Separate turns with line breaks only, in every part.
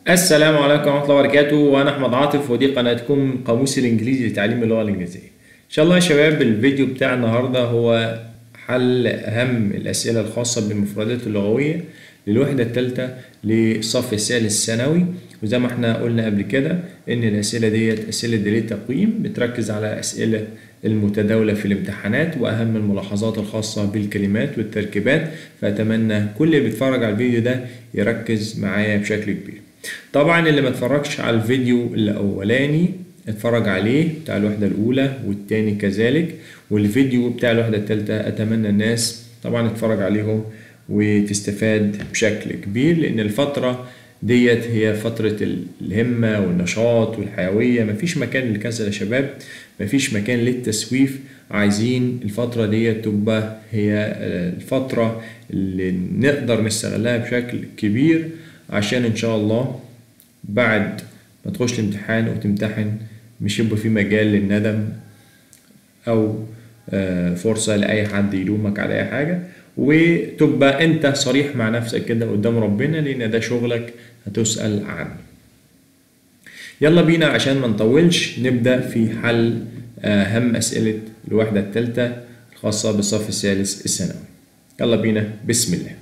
السلام عليكم ورحمة الله وبركاته وأنا أحمد عاطف ودي قناتكم قاموس الإنجليزي لتعليم اللغة الإنجليزية. إن شاء الله يا شباب الفيديو بتاع النهاردة هو حل أهم الأسئلة الخاصة بالمفردات اللغوية للوحدة الثالثة للصف الثالث ثانوي وزي ما احنا قلنا قبل كده إن الأسئلة ديت أسئلة دليل تقويم بتركز على أسئلة المتداولة في الامتحانات وأهم الملاحظات الخاصة بالكلمات والتركيبات فأتمنى كل اللي بيتفرج على الفيديو ده يركز معايا بشكل كبير. طبعا اللي ما اتفرجش على الفيديو الاولاني اتفرج عليه بتاع الوحدة الأولى والتاني كذلك والفيديو بتاع الوحدة التالتة أتمنى الناس طبعا تتفرج عليهم وتستفاد بشكل كبير لأن الفترة ديت هي فترة الهمة والنشاط والحيوية مفيش مكان للكسل يا شباب مفيش مكان للتسويف عايزين الفترة ديت تبقى هي الفترة اللي نقدر نستغلها بشكل كبير عشان ان شاء الله بعد ما تخش الامتحان وتمتحن مش يبقى في مجال للندم او فرصة لأي حد يلومك على أي حاجة وتبقى أنت صريح مع نفسك كده قدام ربنا لأن ده شغلك هتسأل عنه يلا بينا عشان ما نطولش نبدأ في حل أهم أسئلة الوحدة الثالثة الخاصة بالصف الثالث الثانوي يلا بينا بسم الله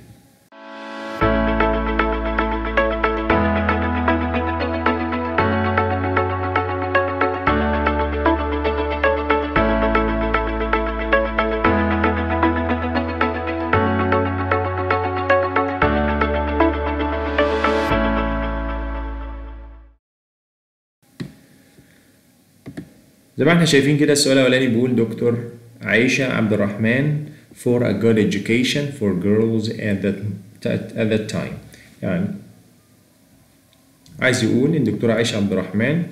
زي ما احنا شايفين كده السؤال الاولاني بيقول دكتور عائشة عبد الرحمن for a good education for girls at that at that time يعني عايز يقول ان دكتورة عائشة عبد الرحمن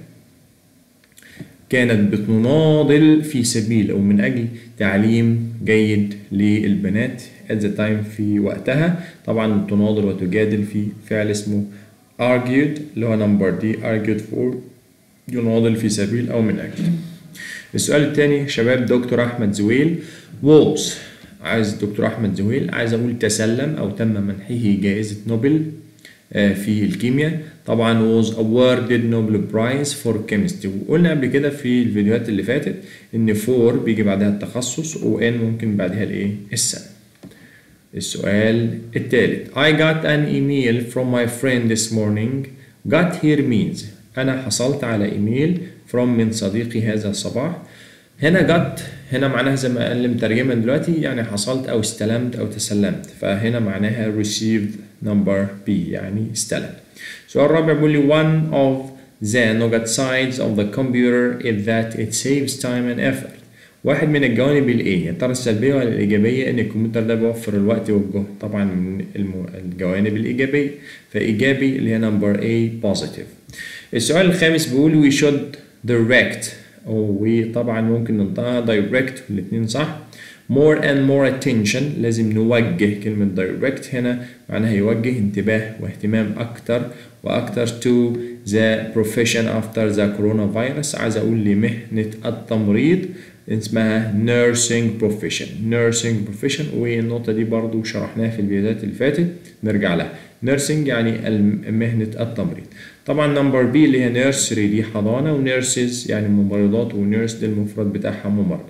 كانت بتناضل في سبيل او من اجل تعليم جيد للبنات at the time في وقتها طبعا تناضل وتجادل في فعل اسمه argued اللي هو نمبر دي argued for يناضل في سبيل او من اجل السؤال الثاني شباب دكتور احمد زويل was عايز دكتور احمد زويل عايز اقول تسلم او تم منحه جائزة نوبل في الكيمياء طبعا was awarded Nobel Prize for Chemistry وقلنا قبل كده في الفيديوهات اللي فاتت ان for بيجي بعدها التخصص و n ممكن بعدها الايه السنة السؤال الثالث I got an email from my friend this morning got here means أنا حصلت على إيميل from من صديقي هذا الصباح هنا جت هنا معناها زي ما قال مترجمة دلوقتي يعني حصلت أو استلمت أو تسلمت فهنا معناها received number B يعني استلم السؤال الرابع بيقول لي one of the negative sides of the computer is that it saves time and effort واحد من الجوانب الايه يا ترى السلبيه ولا الايجابيه ان الكمبيوتر ده بيوفر الوقت والجهد طبعا من الجوانب الايجابيه فايجابي اللي هي نمبر A positive السؤال الخامس بيقول we should direct وطبعا ممكن ننطقها direct الاثنين صح more and more attention لازم نوجه كلمة direct هنا معناها يوجه انتباه واهتمام أكتر وأكتر to the profession after the coronavirus عايز أقول لمهنة التمريض اسمها nursing profession nursing profession والنقطة دي برضو شرحناها في الفيديوهات اللي فاتت نرجع لها nursing يعني مهنة التمريض طبعا نمبر بي اللي هي نيرسري دي حضانة ونيرسز يعني ممرضات ونيرس ده المفرد بتاعها ممرض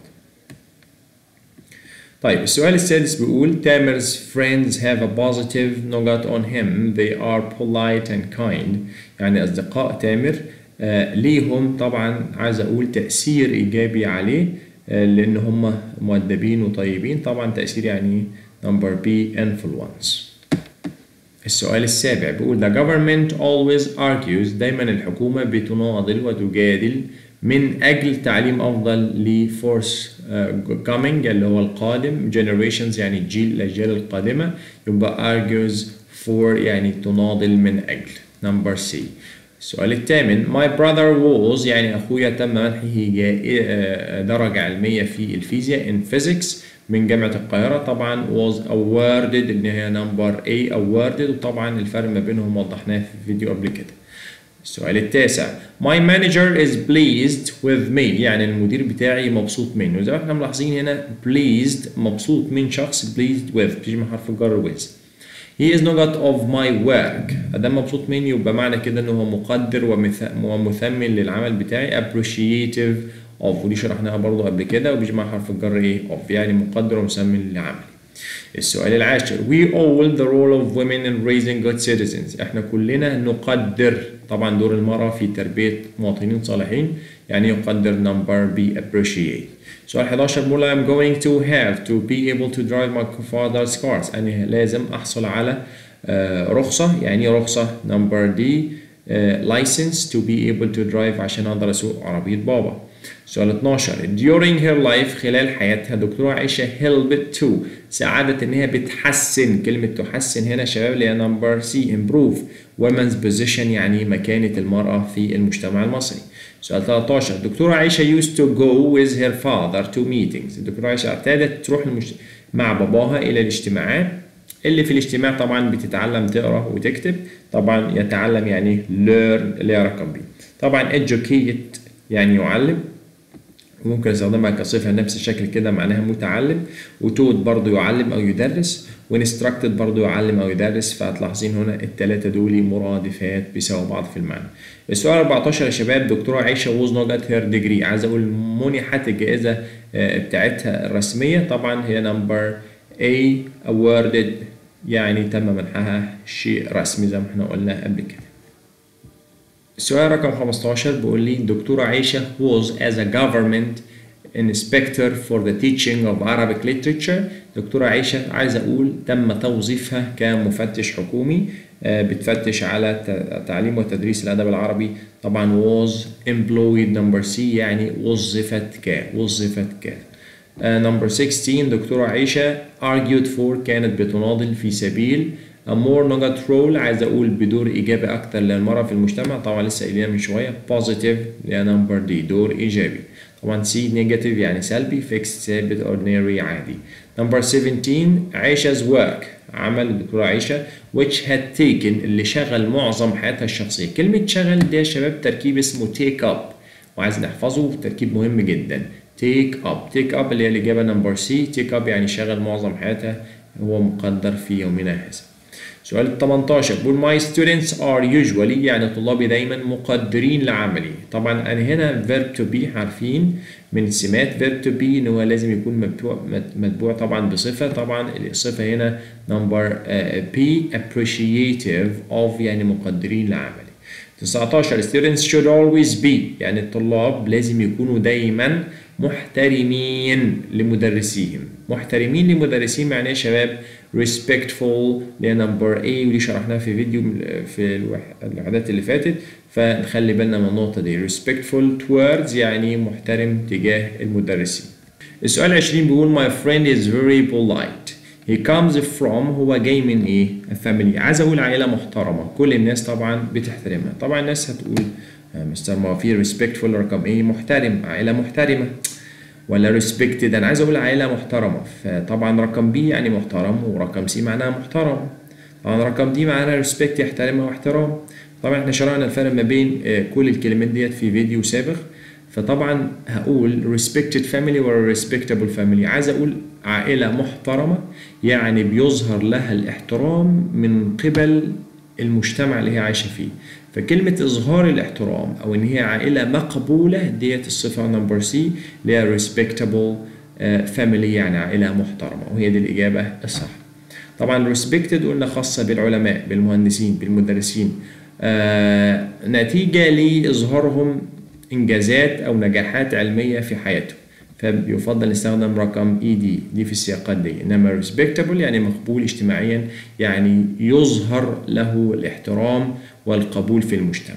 طيب السؤال السادس بيقول تامر's friends have a positive note on him they are polite and kind يعني أصدقاء تامر آه ليهم طبعا عايز أقول تأثير إيجابي عليه آه لأن هم مؤدبين وطيبين طبعا تأثير يعني نمبر بي influence السؤال السابع بيقول the government always argues دايما الحكومة بتناضل وتجادل من أجل تعليم أفضل ل force uh, coming اللي هو القادم generations يعني الجيل الأجيال القادمة يبقى argues for يعني تناضل من أجل number C السؤال الثامن my brother was يعني أخويا تم منحه درجة علمية في الفيزياء in physics من جامعة القاهرة طبعا was awarded اللي هي نمبر A awarded وطبعا الفرق ما بينهم وضحناه في فيديو قبل كده السؤال التاسع my manager is pleased with me يعني المدير بتاعي مبسوط منه زي ما احنا ملاحظين هنا pleased مبسوط من شخص pleased with بتيجي مع حرف الجر with he is not of my work ادام مبسوط مني يبقى معنى كده انه هو مقدر ومث- ومثمن للعمل بتاعي appreciative of ودي شرحناها برضو قبل كده وبيجي مع حرف الجر ايه of يعني مقدر ومثمن لعملي السؤال العاشر we all the role of women in raising good citizens احنا كلنا نقدر طبعا دور المرأة في تربية مواطنين صالحين يعني يقدر number B appreciate سؤال 11 بيقول I'm going to have to be able to drive my father's cars أنا لازم أحصل على آه، رخصة يعني إيه رخصة number D آه، license to be able to drive عشان أقدر أسوق عربية بابا سؤال 12 during her life خلال حياتها دكتورة عائشة helped to ساعدت ان هي بتحسن كلمة تحسن هنا يا شباب اللي هي نمبر سي improve women's position يعني مكانة المرأة في المجتمع المصري سؤال 13 دكتورة عائشة used to go with her father to meetings الدكتورة عائشة اعتادت تروح المجت... مع باباها إلى الاجتماعات اللي في الاجتماع طبعا بتتعلم تقرا وتكتب طبعا يتعلم يعني learn اللي هي رقم بي طبعا educate يعني يعلم ممكن استخدمها كصفة نفس الشكل كده معناها متعلم وتود برضو يعلم أو يدرس وانستراكتد برضو يعلم أو يدرس فهتلاحظين هنا التلاتة دول مرادفات بيساووا بعض في المعنى السؤال 14 يا شباب دكتورة عائشة was not at her degree عايز أقول منحت الجائزة آه، بتاعتها الرسمية طبعا هي نمبر A awarded يعني تم منحها شيء رسمي زي ما احنا قلنا قبل كده السؤال رقم 15 بيقول لي دكتورة عائشة was as a government inspector for the teaching of Arabic literature دكتورة عائشة عايز أقول تم توظيفها كمفتش حكومي آه، بتفتش على ت- تعليم وتدريس الأدب العربي طبعا was employed number C يعني وظفت ك وظفت ك نمبر 16 دكتورة عائشة argued for كانت بتناضل في سبيل a more نوجت role عايز اقول بدور ايجابي اكتر للمرأة في المجتمع طبعا لسه قايلينها من شوية positive اللي هي نمبر دي دور ايجابي طبعا سي نيجاتيف يعني سلبي فيكس ثابت ordinary عادي نمبر 17 عائشة work عمل الدكتورة عائشة which had taken اللي شغل معظم حياتها الشخصية كلمة شغل دي يا شباب تركيب اسمه take up وعايز نحفظه تركيب مهم جدا take up take up اللي هي الإجابة نمبر سي take up يعني شغل معظم حياتها هو مقدر في يومنا هذا سؤال 18 بيقول my students are usually يعني طلابي دايما مقدرين لعملي طبعا انا هنا verb to be عارفين من سمات verb to be ان هو لازم يكون متبوع متبوع طبعا بصفه طبعا الصفه هنا number uh, P appreciative of يعني مقدرين لعملي 19 students should always be يعني الطلاب لازم يكونوا دايما محترمين لمدرسيهم محترمين لمدرسيهم يعني ايه يا شباب respectful اللي هي نمبر A ودي شرحناها في فيديو من- في الوح- الوحدات اللي فاتت فنخلي بالنا من النقطة دي respectful towards يعني محترم تجاه المدرسين السؤال 20 بيقول my friend is very polite he comes from هو جاي من ايه a family عايز اقول عائلة محترمة كل الناس طبعا بتحترمها طبعا الناس هتقول آه، مستر ما في respectful رقم ايه محترم عائلة محترمة ولا respected انا عايز اقول عائله محترمه فطبعا رقم بي يعني محترم ورقم سي معناها محترم طبعا رقم دي معناها respect يحترم واحترام طبعا احنا شرحنا الفرق ما بين آه، كل الكلمات ديت في فيديو سابق فطبعا هقول respected family ولا respectable family عايز اقول عائله محترمه يعني بيظهر لها الاحترام من قبل المجتمع اللي هي عايشه فيه فكلمة إظهار الاحترام أو إن هي عائلة مقبولة ديت الصفة نمبر سي اللي هي respectable آه، family يعني عائلة محترمة وهي دي الإجابة الصح. طبعا respected قلنا خاصة بالعلماء بالمهندسين بالمدرسين آه نتيجة لإظهارهم إنجازات أو نجاحات علمية في حياتهم فبيفضل نستخدم رقم اي دي دي في السياقات دي انما respectable يعني مقبول اجتماعيا يعني يظهر له الاحترام والقبول في المجتمع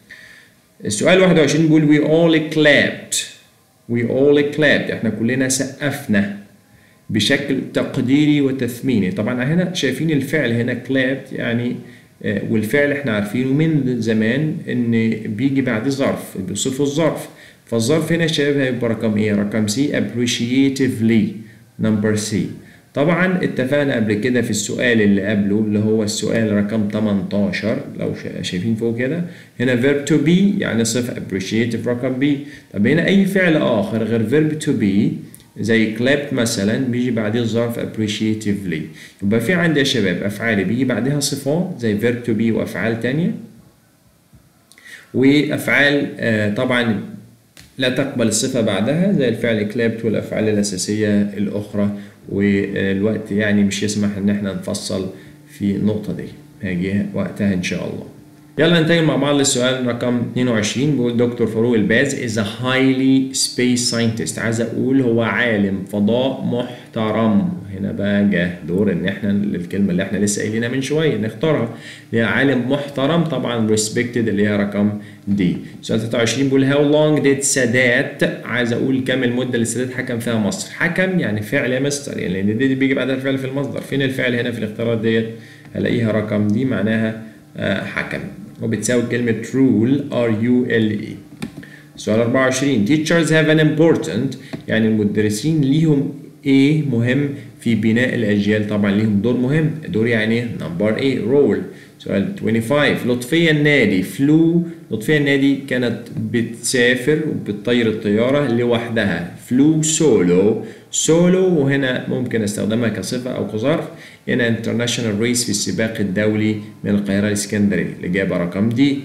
السؤال 21 بيقول we all clapped we all clapped احنا كلنا سقفنا بشكل تقديري وتثميني طبعا هنا شايفين الفعل هنا clapped يعني آه، والفعل احنا عارفينه من زمان ان بيجي بعد ظرف بيوصفه الظرف فالظرف هنا يا شباب هيبقى رقم ايه رقم سي appreciatively نمبر سي طبعا اتفقنا قبل كده في السؤال اللي قبله اللي هو السؤال رقم 18 لو شا- شايفين فوق كده هنا verb to be يعني صفة appreciative رقم B طب هنا أي فعل آخر غير verb to be زي clapped مثلا بيجي بعديه الظرف appreciatively يبقى في عندي يا شباب افعال بيجي بعدها صفات زي verb to be وافعال تانية وافعال آه طبعا لا تقبل الصفة بعدها زي الفعل clapped والافعال الاساسية الاخرى والوقت يعني مش يسمح ان احنا نفصل في النقطة دي هيجي وقتها ان شاء الله يلا ننتقل مع بعض للسؤال رقم 22 بيقول دكتور فاروق الباز is a highly space scientist عايز اقول هو عالم فضاء محترم هنا بقى جه دور ان احنا الكلمه اللي احنا لسه قايلينها من شويه نختارها اللي هي عالم محترم طبعا respected اللي هي رقم دي سؤال 23 بيقول how long did سادات عايز اقول كم المده اللي سادات حكم فيها مصر حكم يعني فعل يا مستر يعني لان دي بيجي بعدها الفعل في المصدر فين الفعل هنا في الاختيارات ديت هلاقيها رقم دي معناها حكم وبتساوي كلمة rule R U L E سؤال 24 teachers have an important يعني المدرسين ليهم ايه مهم في بناء الأجيال طبعا ليهم دور مهم دور يعني نمبر ايه role سؤال 25 لطفية النادي فلو لطفية النادي كانت بتسافر وبتطير الطيارة لوحدها فلو سولو سولو وهنا ممكن استخدمها كصفة أو كظرف هنا انترناشونال ريس في السباق الدولي من القاهرة الإسكندرية الإجابة رقم دي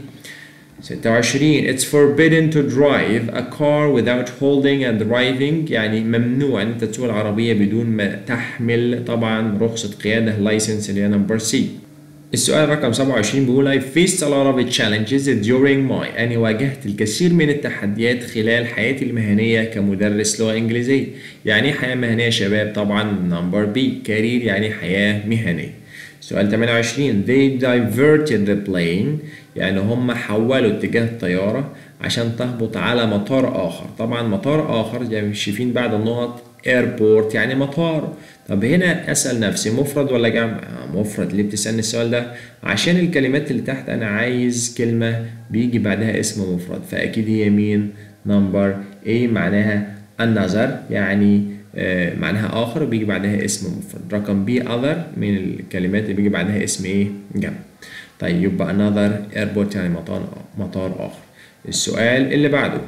26 It's forbidden to drive a car without holding and driving يعني ممنوع أن أنت تسوق العربية بدون ما تحمل طبعا رخصة قيادة لايسنس اللي هي نمبر سي السؤال رقم 27 بيقول I faced a lot of challenges during my أني واجهت الكثير من التحديات خلال حياتي المهنية كمدرس لغة إنجليزية يعني إيه حياة مهنية يا شباب طبعا نمبر بي كارير يعني حياة مهنية سؤال 28 they diverted the plane يعني هم حولوا اتجاه الطيارة عشان تهبط على مطار آخر طبعا مطار آخر يعني شايفين بعد النقط ايربورت يعني مطار طب هنا اسال نفسي مفرد ولا جمع مفرد ليه بتسالني السؤال ده عشان الكلمات اللي تحت انا عايز كلمه بيجي بعدها اسم مفرد فاكيد هي مين نمبر A معناها another يعني آه معناها اخر بيجي بعدها اسم مفرد رقم B other من الكلمات اللي بيجي بعدها اسم ايه جمع طيب يبقى another airport يعني مطار مطار اخر السؤال اللي بعده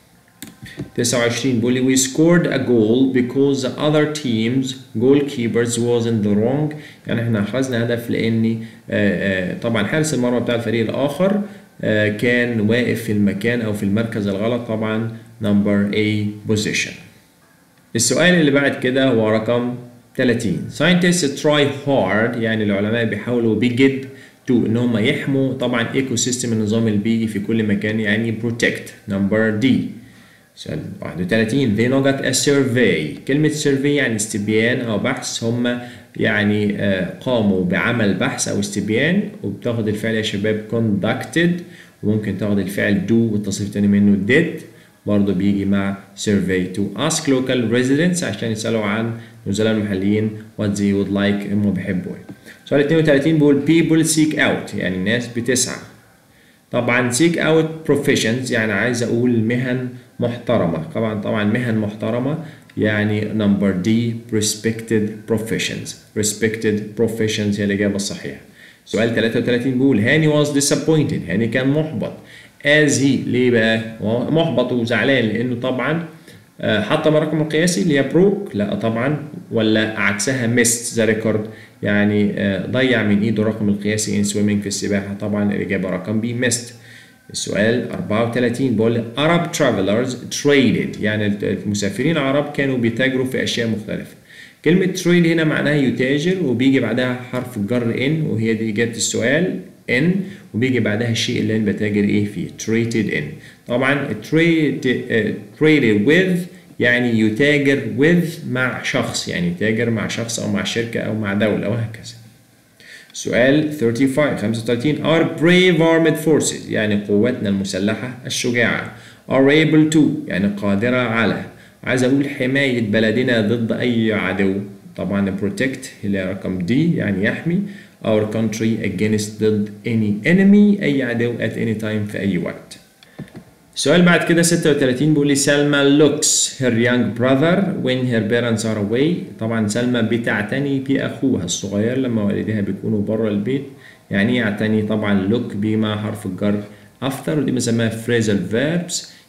29 بيقول لي we scored a goal because the other team's goalkeepers was in the wrong يعني احنا احرزنا هدف لان طبعا حارس المرمى بتاع الفريق الاخر كان واقف في المكان او في المركز الغلط طبعا number A position السؤال اللي بعد كده هو رقم 30 scientists try hard يعني العلماء بيحاولوا بجد تو ان هم يحموا طبعا ايكو سيستم النظام البيئي في كل مكان يعني protect number D سؤال 31 they not a survey كلمة survey يعني استبيان أو بحث هم يعني قاموا بعمل بحث أو استبيان وبتاخد الفعل يا شباب conducted وممكن تاخد الفعل do والتصريف التاني منه did برضه بيجي مع survey to ask local residents عشان يسألوا عن النزلاء المحليين what they would like هم بيحبوا ايه. سؤال 32 بيقول people seek out يعني الناس بتسعى. طبعا seek out professions يعني عايز أقول مهن محترمة طبعا طبعا مهن محترمة يعني number D respected professions respected professions هي الإجابة الصحيحة سؤال 33 بيقول هاني was disappointed هاني كان محبط as he ليه بقى محبط وزعلان لأنه طبعا حط الرقم القياسي اللي هي بروك لا طبعا ولا عكسها ميست ذا ريكورد يعني ضيع من ايده الرقم القياسي ان سويمنج في السباحه طبعا الاجابه رقم بي ميست السؤال 34 بيقول Arab travelers traded يعني المسافرين العرب كانوا بيتاجروا في أشياء مختلفة كلمة trade هنا معناها يتاجر وبيجي بعدها حرف الجر in وهي دي إجابة السؤال in وبيجي بعدها الشيء اللي أنا بتاجر إيه فيه traded in طبعا trade, uh, traded with يعني يتاجر with مع شخص يعني يتاجر مع شخص أو مع شركة أو مع دولة وهكذا سؤال 35 35 Our brave armed forces يعني قواتنا المسلحة الشجاعة are able to يعني قادرة على عايز أقول حماية بلدنا ضد أي عدو طبعا protect اللي رقم دي يعني يحمي our country against ضد any enemy أي عدو at any time في أي وقت السؤال بعد كده 36 بيقول لي سلمى looks her young brother when her parents are away طبعا سلمى بتعتني بأخوها الصغير لما والديها بيكونوا بره البيت يعني يعتني طبعا look بما حرف الجر after ودي بنسميها phrasal verbs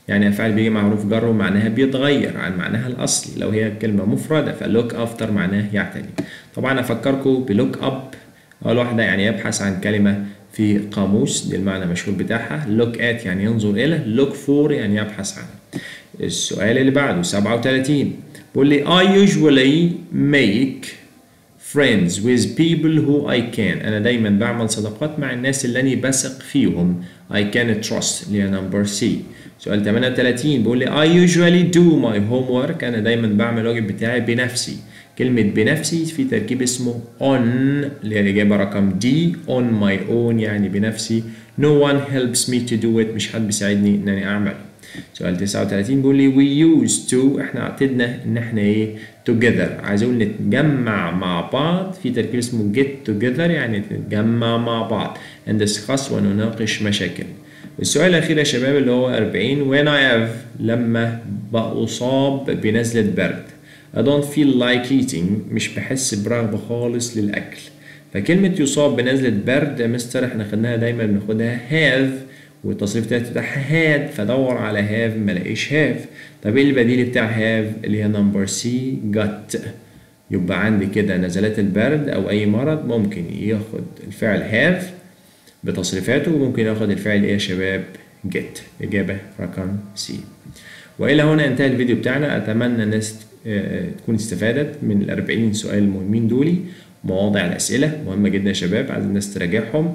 يعني أفعال بيجي مع حروف جر ومعناها بيتغير عن معناها الأصلي لو هي كلمة مفردة فلوك أفتر معناه يعتني طبعا أفكركم بلوك أب أول واحدة يعني يبحث عن كلمة في قاموس دي المعنى المشهور بتاعها look at يعني ينظر إلى look for يعني يبحث عنه السؤال اللي بعده 37 بيقول لي I usually make friends with people who I can أنا دايما بعمل صداقات مع الناس اللي أنا بثق فيهم I can trust اللي هي نمبر سي سؤال 38 بيقول لي I usually do my homework أنا دايما بعمل الواجب بتاعي بنفسي كلمة بنفسي في تركيب اسمه on اللي هي الإجابة رقم دي on my own يعني بنفسي no one helps me to do it مش حد بيساعدني إن أنا أعمله سؤال 39 بيقول لي we used to احنا اعتدنا ان احنا ايه together عايزين نتجمع مع بعض في تركيب اسمه get together يعني نتجمع مع بعض and discuss ونناقش مشاكل السؤال الأخير يا شباب اللي هو 40 when I have لما بأصاب بنزلة برد I don't feel like eating مش بحس برغبة خالص للأكل فكلمة يصاب بنزلة برد يا مستر احنا خدناها دايما بناخدها have والتصريف التالت بتاعها هاد فدور على هاف ما لاقيش هاف طب ايه البديل بتاع هاف اللي هي نمبر سي جت يبقى عندي كده نزلات البرد او اي مرض ممكن ياخد الفعل هاف بتصريفاته وممكن ياخد الفعل ايه يا شباب جت اجابه رقم سي والى هنا انتهى الفيديو بتاعنا اتمنى الناس تكون استفادت من ال 40 سؤال المهمين دولي مواضع الأسئلة مهمة جدا يا شباب عايز الناس تراجعهم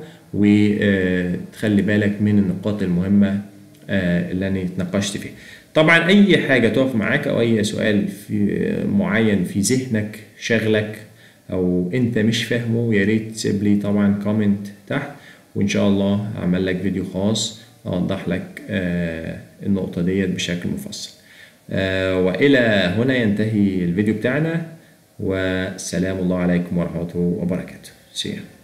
وتخلي بالك من النقاط المهمة اللي أنا اتناقشت فيها طبعا أي حاجة تقف معاك أو أي سؤال في معين في ذهنك شغلك أو أنت مش فاهمه يا ريت تسيب لي طبعا كومنت تحت وإن شاء الله أعمل لك فيديو خاص أوضح لك النقطة ديت بشكل مفصل وإلى هنا ينتهي الفيديو بتاعنا وسلام الله عليكم ورحمة الله وبركاته. See you.